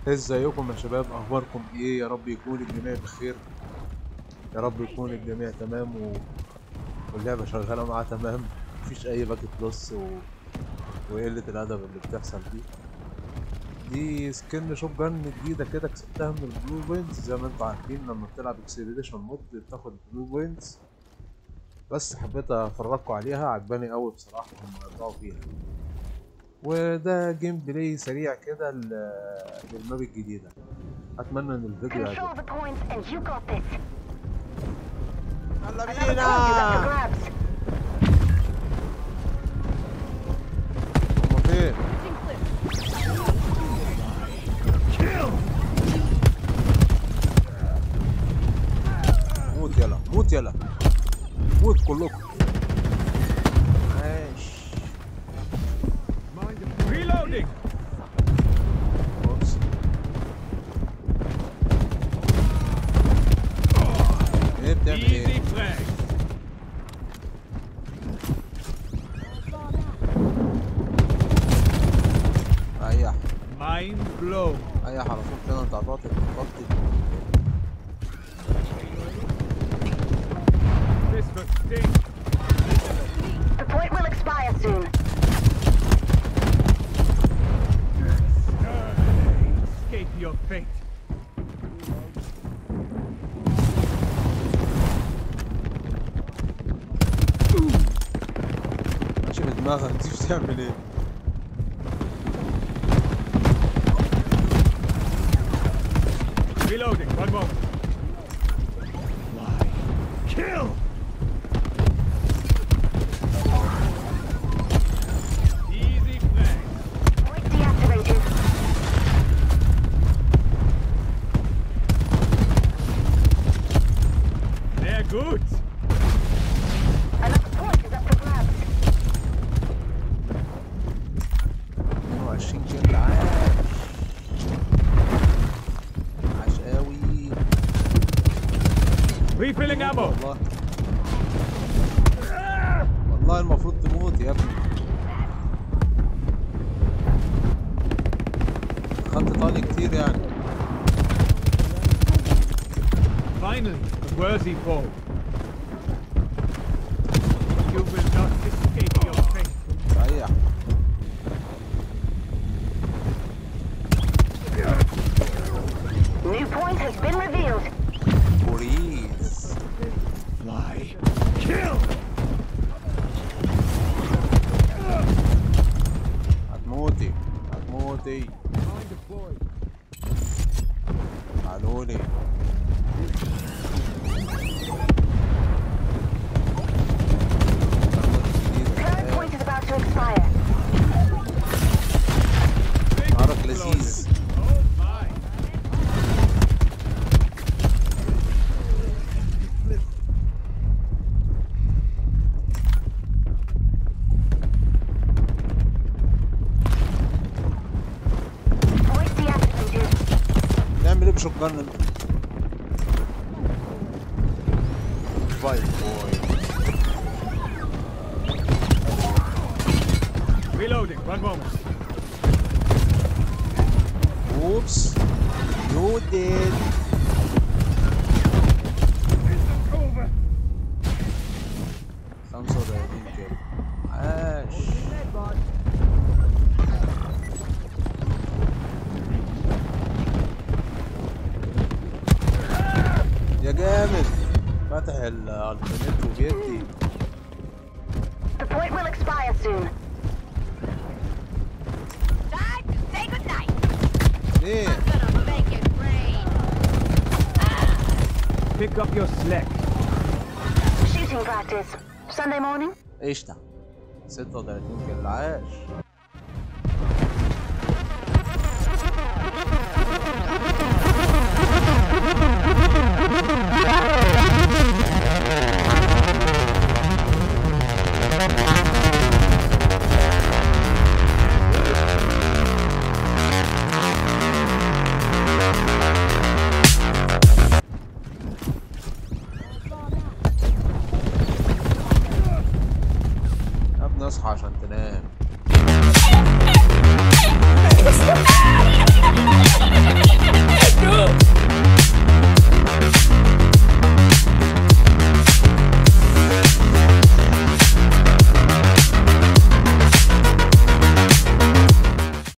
ازيكم يا شباب اخباركم ايه يا رب يكون الجميع بخير يا رب يكون الجميع تمام و... واللعبة شغالة معاه تمام مفيش اي باكت لوس و... وقلة الادب اللي بتحصل دي دي سكن شوت جن جديدة كده كسبتها من البلو بوينتس زي ما انتوا عارفين لما بتلعب اكسبيديشن مود بتاخد البلو بوينتس بس حبيت افرجكم عليها عجباني قوي بصراحة هم قطعوا فيها وده جيم بلاي سريع كده ل- للماب الجديدة اتمنى ان الفيديو Control يعجبكم the points and you got this. يلا Another point is up for grabs. هما فين؟ موت يلا موت يلا موت كلكم ماشي Reloading! اوبس ايه بتعمل ايه؟ Easy flag. ريح Mind blown. ريح على طول كده انت هتقعد تتنطط This for sting. The point will expire soon. Escape your fate. ماشي بدماغك دي بتعمل ايه؟ Reloading. One moment. Fly. Kill! Easy flag. Point deactivated. They're good. Another point is up for grabs. 22 كيلو عاش عاش قوي Refilling ammo. والله والله المفروض تموت يا ابني خدت طالي كتير يعني Finally, a worthy foe. You will not escape your fate. ريح New point has been revealed. بوريس Fly. Kill! هتموتي هتموتي تعالولي Current point is about to expire. نهارك لذيذ Oh my. Point deactivated. نعمل ايه بشوت جن انت باي بوي Reloading. One moment. اوبس يو ديد Over. 35 كيلو عاش يا جامد فاتح الالترنت وبيدي The point will expire soon. Time to say goodnight. ليه Gonna make it rain. Pick up your slack. Shooting practice. Sunday morning? قشطة 36 كيلو عاش